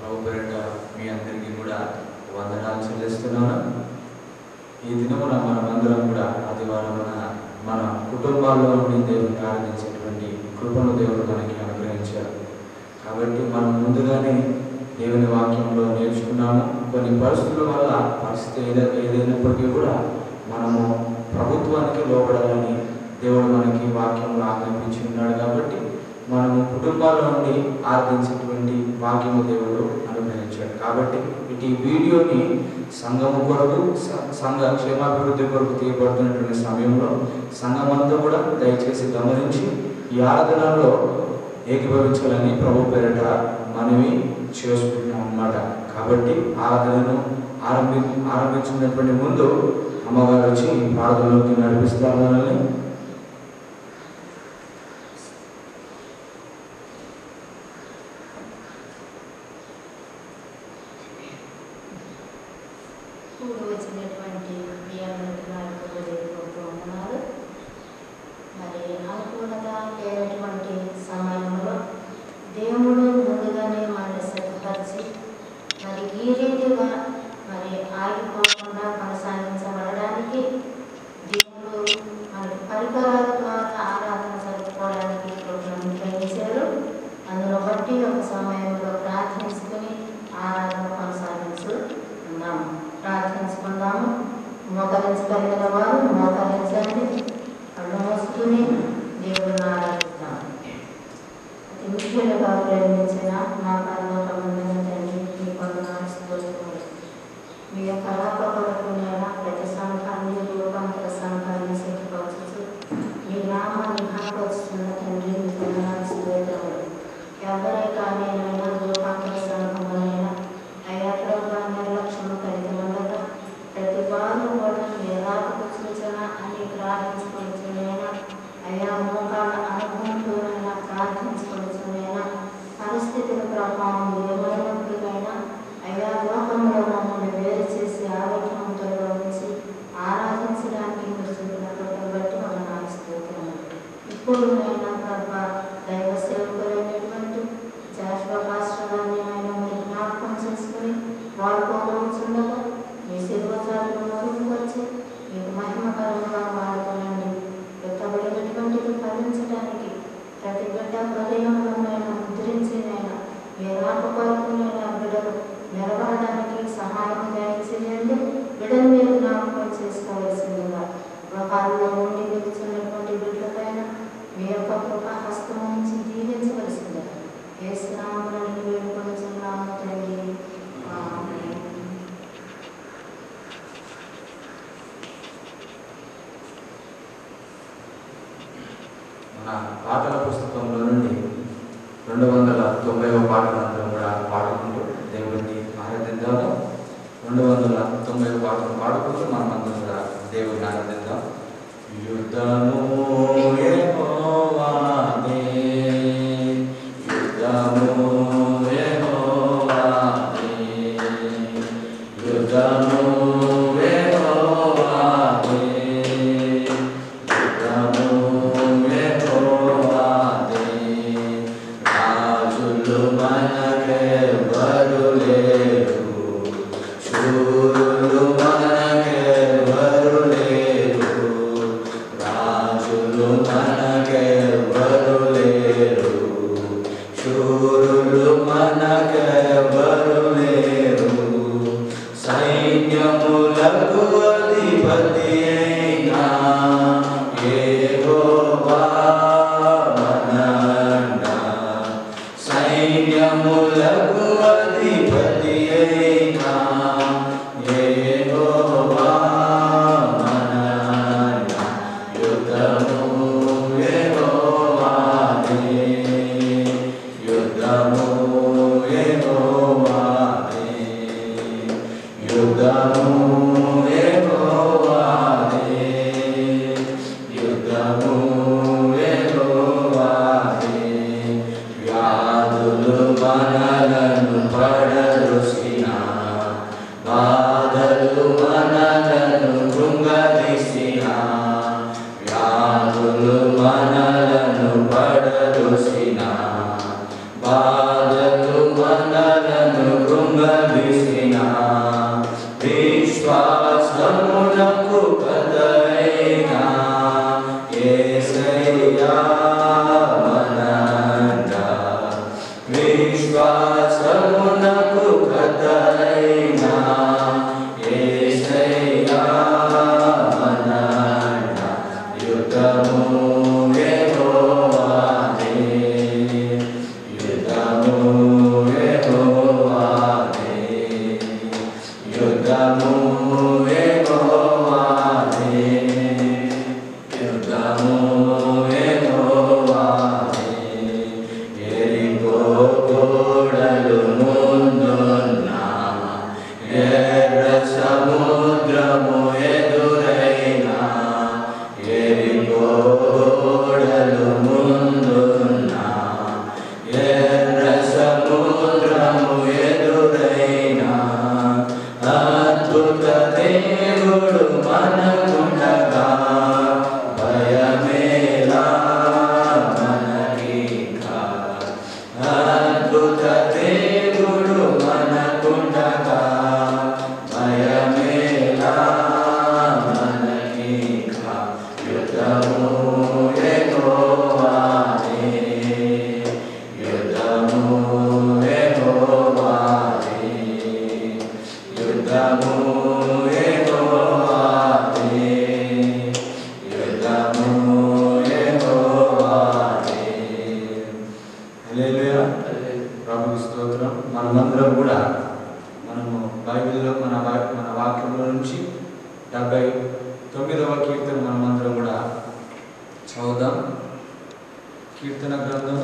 ప్రభు పేరిట మీ అందరికీ కూడా వందనాలు చెల్లిస్తున్నాను ఈ దినమున మనమందరం కూడా ఆదివారమున మన కుటుంబాల్లో ఉండి దేవుని ఆరాధించేటువంటి కృపను దేవుడు మనకి అనుగ్రహించారు కాబట్టి మనం ముందుగానే దేవుని వాక్యంలో నేర్చుకున్నాము కొన్ని పరిస్థితుల వల్ల పరిస్థితి ఏదై ఏదైనప్పటికీ కూడా మనము ప్రభుత్వానికి లోపడాలని దేవుడు మనకి వాక్యంలో ఆజ్ఞాపించి ఉన్నాడు కాబట్టి మనము కుటుంబాల్లో నుండి ఆరాధించేటువంటి వాక్యము దేవుడు అనుగ్రహించాడు కాబట్టి ఇటు ఈ వీడియోని సంఘము కొరకు స- సంఘ క్షేమాభివృద్ధి కొరకు తీయబడుతున్నటువంటి సమయంలో సంఘం అంతా కూడా దయచేసి గమనించి ఈ ఆరాధనలో ఏకీభవించాలని ప్రభు పేరిట మనవి చేసుకుంటున్నాం అన్నమాట కాబట్టి ఆరాధనను ఆరంభి ఆరంభించినటువంటి ముందు అమ్మగారు వచ్చి ప్రార్థనలోకి నడిపిస్తారు మనల్ని కూడి వచ్చినటువంటి మీ అందరికీ నా యొక్క హృదయపూర్వక వందనాలు మరి అనుకూలత లేనటువంటి సమయంలో దేవుడు ముందుగానే మనల్ని సిద్ధపరిచి మరి ఈ రీతిగా మరి ఆగిపోకుండా కొనసాగించబడడానికి దేవుడు మనకి పరికరాల ద్వారా ఆరాధన జరుపుకోవడానికి కృపను గ్రహించారు అందులో బట్టి ఒక సమయంలో ప్రార్థించుకుని ఆరాధన కొనసాగించు ఉన్నాము ప్రార్థించుకుందాము మోకరించగలిగిన వారు మోకరించండి కళ్ళు మూసుకుని దేవుని ఆరాధిస్తాం అతి ముఖ్యులుగా ప్రేమించిన మా పరలోకమందున తండ్రి మీ కొందనాలు స్తోత్రములు మీ యొక్క రాక కొరకు నేను ప్రతి సంఘాన్ని రూపాంతర సంఘాన్ని సిద్ధపరచు మీ నామాన్ని ఘనపరుస్తున్న తండ్రి మీ కొందనాలు స్తోత్రములు ఎవరే కానీ నైనా రూపాంతర సంఘములైనా అయ్యా ప్రభు నిర్లక్ష్యం కలిగి ఉండగా ప్రతి వారు కూడా మీ రాకకు సూచన అని ప్రార్థించుకుంటున్నాయినా అయ్యా మోకాళ్ళ అనుభవంతోనైనా ప్రార్థించుకుంటున్నాయినా పరిస్థితుల ప్రభావం ఏమైనప్పటికైనా అయ్యా లోకంలో మమ్మల్ని వేరు చేసి ఆరోగ్యంతో ఉంచి ఆరాధించడానికి మీరు చూపిన కృపను బట్టి మనం ఆశిస్తున్నాము ఇప్పుడు నైనా ప్రభా దైవ సేవకులైనటువంటి జాషువా పాస్టర్ని ఆయన మీరు జ్ఞాపకం చేసుకుని వాడుకోవచ్చుండగా మీ శిల్వచారులు మొదలు వచ్చి మీకు మహిమకరంగా వాడుకోనండి ఎత్తబడినటువంటిది ఫలించడానికి ప్రతి బిడ్డ హృదయంలో నేను ముద్రించి నేను మీ రాక కొరకు నేను బిడ్డలు నిలబడడానికి సహాయం దయచేయండి బిడ్డలు మీరు జ్ఞాపకం చేసుకోవాల్సిందిగా గృహాల్లో ఉండి వెళ్తున్నటువంటి బిడ్డలపైన మీ యొక్క కృప హస్తం నుంచి దీవించవలసిందిగా ఏ స్నామలను వేడుకొనుచున్నాము తండ్రి ఆమేన్. మన పాటల పుస్తకంలో నుండి రెండు వందల తొంభైవ పాటలందరూ కూడా పాడుకుంటూ దేవుడిని ఆరాధిద్దాము రెండు వందల తొంభై పాటలు పాడుకుంటూ మనం అందరం కూడా దేవుడిని ఆరాధిద్దాం యుద్ధము యెహోవాదే, యుద్ధము యెహోవాదే, యుద్ధము యెహోవాదే, యుద్ధము యెహోవాదే. రాజులు మనకెవ్వరు లేరు శూరులు మనకెవ్వరు లేరు రాజులు మనకెవ్వరు లేరు శూరులు మనకెవ్వరు లేరు సైన్యములకు అధిపతి అయినా యెహోవా మనండా సైన్యములకు అధిపతి అయినా యెహోవా మనండా యుద్ధము యెహోవాదే యుద్ధము యెహోవాదే యుద్ధము యెహోవాదే యుద్ధము యెహోవాదే వ్యాధులు మనలను పడరుసిన బాధలు మనలను కృంగదీసిన వ్యాధులు మనలను పడరుసిన బాధలు మనలను సంభవిసిన విశ్వాసమునకు కదైన యేసయ్యా మనంద విశ్వాసమునకు కదైన యేసయ్యా మనంద యుద్ధము యెహోవాదే యుద్ధము యెహోవాదే యుద్ధము యెహోవాదే యుద్ధము యెహోవాదే ఎరికో గోడలు ముందున్న ఎర్ర సముద్రము ఎదురైనా ఎరికో గోడలు ముందున్న ఎర్ర సముద్రము ఎదురైనా అద్భుత దేవుడు మనకుండగా భయమేలా మనకింకా అద్భుత దేవుడు మనకుండగా భయమేలా మనకింకా యుద్ధము యెహోవాదే యుద్ధము యెహోవాదే యుద్ధము యెహోవాదే యుద్ధము యెహోవాదే హల్లెలూయా ప్రభుకి స్తోత్రం మనమందరం కూడా మనము బైబిల్లో మన వా- మన వాక్యంలో నుంచి డెబ్బై తొమ్మిదవ కీర్తన మనమందరం కూడా చదువుదాం కీర్తన గ్రంథము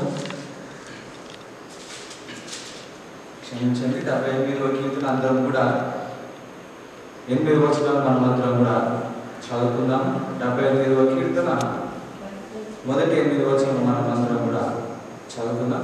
క్షమించండి డెబ్బై ఎనిమిదవ కీర్తన అందరం కూడా ఎనిమిది వచనాలు మనమందరం కూడా చదువుకుందాం డెబ్బై ఎనిమిదవ కీర్తన మొదటి ఎనిమిది వచనం మనమందరం కూడా చదువుకుందాం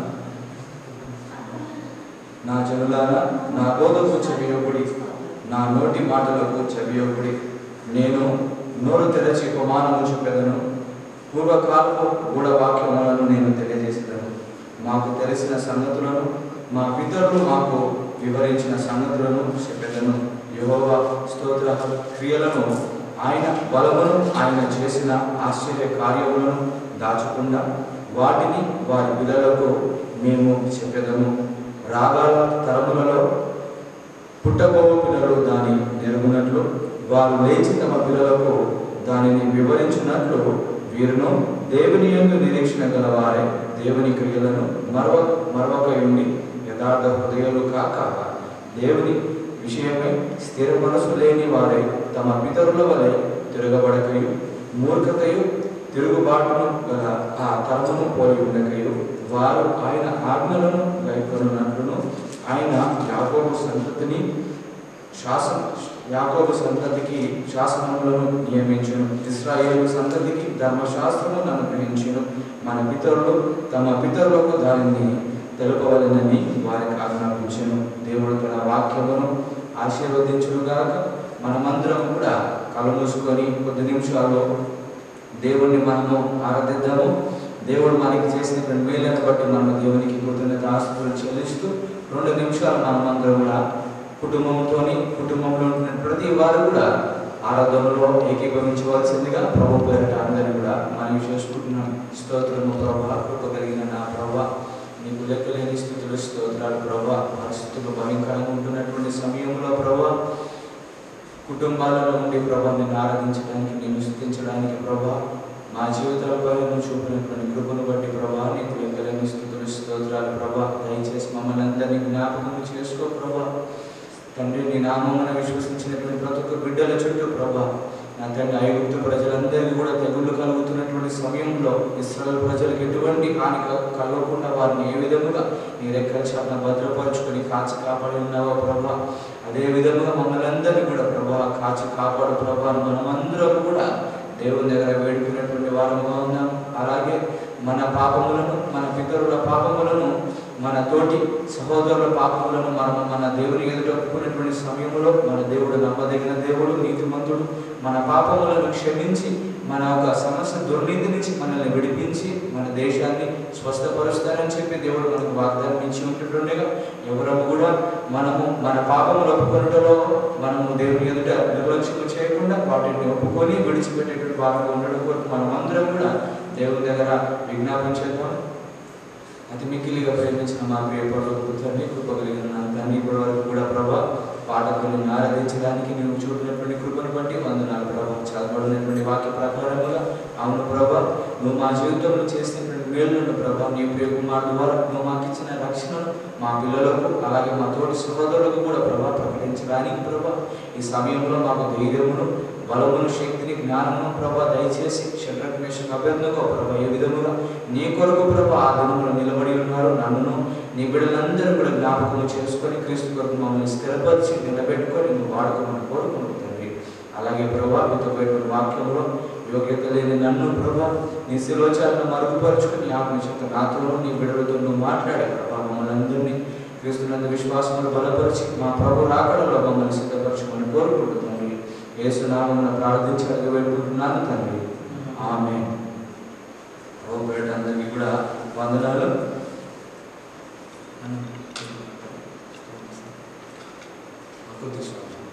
నా జనులారా నా బోధకు చెవియొకుడి నా నోటి మాటలకు చెవియొకుడి నేను నోరు తెరచి ఉపమానము చెప్పెదను పూర్వకాలపు గూఢవాక్యములను నేను తెలియజేసేదను మాకు తెలిసిన సంగతులను మా పితరులు మాకు వివరించిన సంగతులను చెప్పెదను యెహోవా స్తోత్ర క్రియలను ఆయన బలమును ఆయన చేసిన ఆశ్చర్య కార్యములను దాచకుండా వాటిని వారి పిల్లలకు మేము చెప్పెదము రాగాల తరములలో పుట్టబోవు పిల్లలు దాని నెరుగునట్లు వారు లేచి తమ పిల్లలకు దానిని వివరించినట్లు వీరును దేవుని యొక్క నిరీక్షణ గలవారే దేవుని క్రియలను మరవ మరవక ఉండి యథార్థ హృదయాలు కాక దేవుని విషయమై స్థిర మనసు లేని వారే తమ పితరుల వలె తిరగబడకయు మూర్ఖతయు తిరుగుబాటును గల ఆ తరమును పోలి ఉండకయు వారు ఆయన ఆజ్ఞలను గైకొనున్నట్లును ఆయన యాకోబు సంతతిని శాసన యాకోబు సంతతికి శాసనములను నియమించును ఇస్రాయేలు సంతతికి ధర్మశాస్త్రమును అనుగ్రహించును మన పితరులు తమ పితరులకు దానిని తెలుపవలనని వారికి ఆజ్ఞాపించను దేవుడు తన వాక్యమును ఆశీర్వదించునుగాక మనమందరం కూడా కళ్ళు మూసుకొని కొద్ది నిమిషాల్లో దేవుణ్ణి మనము ఆరాధిద్దాము దేవుడు మనకి చేసినటువంటి మేలను బట్టి మనం దేవునికి కృతజ్ఞత ఆస్తులు చెల్లిస్తూ రెండు నిమిషాలు మనమందరం కూడా కుటుంబంతోని కుటుంబంలో ఉంటున్న ప్రతి వారు కూడా ఆరాధనలో ఏకీభవించవలసిందిగా ప్రభు పేరిట అందరినీ కూడా మనం చేసుకుంటున్నాం స్తోత్రము ప్రభా కృప కలిగిన నా ప్రభా నీకు లెక్కలేని స్థితులు స్తోత్రాలు ప్రభా పరిస్థితులు భయంకరంగా ఉంటున్నటువంటి సమయంలో ప్రభా కుటుంబాలలో ఉండి ప్రభా నిన్ను ఆరాధించడానికి నిన్ను స్థుతించడానికి ప్రభా మా జీవితాలపై నువ్వు చూపినటువంటి కృపను బట్టి ప్రభా నీకు లెక్కలేని స్థుతులు స్తోత్రాలు ప్రభా దయచేసి మమ్మల్ని అందరినీ జ్ఞాపకం చేసుకో ప్రభా తండ్రి నీ నామమున విశ్వసించినటువంటి ప్రతి ఒక్క బిడ్డల చుట్టూ ప్రభా నా తండ్రి ఐగుప్తు ప్రజలందరికీ కూడా తెగుళ్ళు కలుగుతున్నటువంటి సమయంలో ఇస్రాయల్ ప్రజలకు ఎటువంటి హాని కల- కలగకుండా వారిని ఏ విధముగా నీ రెక్కల చాటున భద్రపరుచుకొని కాచి కాపాడి ఉన్నావో ప్రభా అదే విధముగా మమ్మల్ని అందరినీ కూడా ప్రభా కాచి కాపాడు ప్రభా మనమందరం కూడా దేవుని దగ్గర వేడుకున్నటువంటి వారముగా ఉన్నాం అలాగే మన పాపములను మన పితరుల పాపములను మన తోటి సహోదరుల పాపములను మనం మన దేవుని ఎదుట ఒప్పుకున్నటువంటి సమయంలో మన దేవుడు నమ్మదగిన దేవుడు నీతిమంతుడు మన పాపములను క్షమించి మన ఒక సమస్య దుర్నీతి నుంచి మనల్ని విడిపించి మన దేశాన్ని స్వస్థపరుస్తారని చెప్పి దేవుడు మనకు వాగ్దానం ఇచ్చి ఉంటుండగా ఎవరము కూడా మనము మన పాపములు ఒప్పుకొనుటలో మనము దేవుని ఎదుట నిర్లక్ష్యం చేయకుండా వాటిని ఒప్పుకొని విడిచిపెట్టేటువంటి వారంగా ఉండడం కొరకు మనమందరం కూడా దేవుని దగ్గర విజ్ఞాపన చేద్దాం అతి మిక్కిలిగా ప్రేమించిన మా ప్రియ పరులకు తండ్రి కృప కలిగిన నా తండ్రి ఇప్పటి వరకు కూడా ప్రభా పాఠకులను ఆరాధించడానికి నువ్వు చూపినటువంటి కృపను బట్టి వందనాలు ప్రభా చదవబడినటువంటి వాక్య ప్రకారముగా అవును ప్రభా నువ్వు మా జీవితంలో చేసినటువంటి మేలులను ప్రభా నీ ప్రియ కుమారుడు ద్వారా నువ్వు మాకు ఇచ్చిన రక్షణను మా పిల్లలకు అలాగే మా తోటి సహోదరులకు కూడా ప్రభా ప్రకటించడానికి ప్రభా ఈ సమయంలో మాకు ధైర్యమును బలమును శక్తిని జ్ఞానమును ప్రభా దయచేసి షడ్రమేషకు అభ్యర్థంగా ప్రభా ఏ విధముగా నీ కొరకు ప్రభా ఆ దినములో నిలబడి ఉన్నారు నన్ను నీ బిడ్డలందరూ కూడా జ్ఞాపకం చేసుకొని క్రీస్తు కొరకు మమ్మల్ని స్థిరపరిచి నిలబెట్టుకొని నువ్వు వాడుకోమని కోరుకున్నావు తండ్రి అలాగే ప్రభా మీతో పోయిన వాక్యంలో యోగ్యత లేని నన్ను ప్రభా నీ శిలోచాలను మరుగుపరుచుకుని ఆత్మశక్తి నాతో నీ బిడ్డలతో నువ్వు మాట్లాడే ప్రభా మమ్మల్ని అందరినీ క్రీస్తునందు విశ్వాసములు బలపరిచి మా ప్రభు రాకడలో మమ్మల్ని సిద్ధపరచుకొని కోరుకుంటున్నాను ఏసునామమున ప్రార్థించి అడగబెట్టుకుంటున్నాను తండ్రి ఆమె ఓ బిడ్డ అందరికీ కూడా వందనాలు కొద్ది శ్వాస.